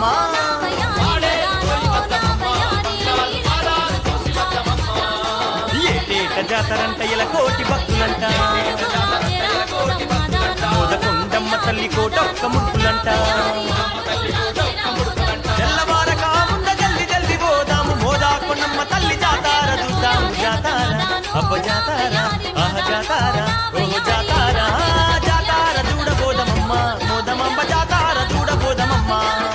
ఏటేట జాతరంట ఇలా కోటి భక్తులంట మోదకొండమ్మ తల్లి కోటొక్క ముక్కులంట తెల్లవారక ముంద జల్ది జల్ది పోదాము మోదాకొండమ్మ తల్లి జాతార చూద్దాము జాతార అబ్బ జాతార ఆహ జాతార ఓహో జాతార జాతార చూడబోదమమ్మ మోదమమ్మ జాతార చూడబోదమమ్మ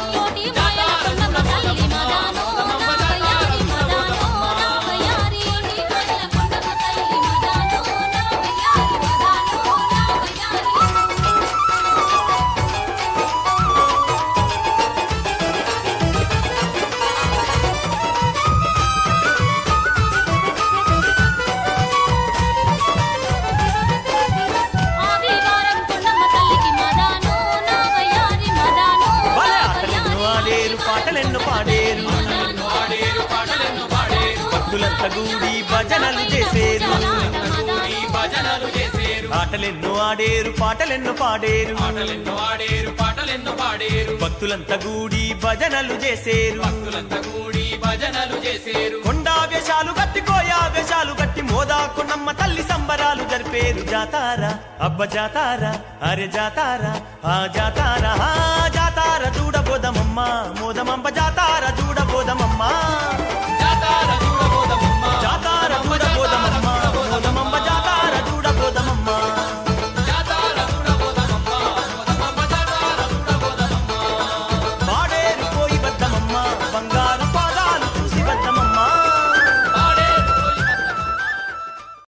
భలే ఆటలెన్నో ఆడేరు పాటలెన్నో పాడేరు పాడేరు పాటలెన్నో పాడేరు భక్తులంతా గూడి భజనలు చేసేరు ఈ భజనలు చేసేరు ఆటలెన్నో ఆడేరు పాటలెన్నో పాడేరు పాటలెన్నో ఆడేరు పాటలెన్నో పాడేరు భక్తులంతా గూడి భజనలు చేసేరు భక్తులంతా కూడి భజనలు చేసేరు కొండా వేషాలు గట్టి కోయా వేషాలు గట్టి మోదా కొన్నమ్మ తల్లి సంబరాలు జరిపేరు జాతారా అబ్బ జాతారా అరే జాతారా ఆ జాతారా ఆ జాతార చూడబోదమమ్మ మోదమంబ జాతార చూడబోదమమ్మ జాతార చూడబోదమమ్మ జాతార చూడబోదమమ్మ మోదమంబ జాతార చూడబోదమమ్మ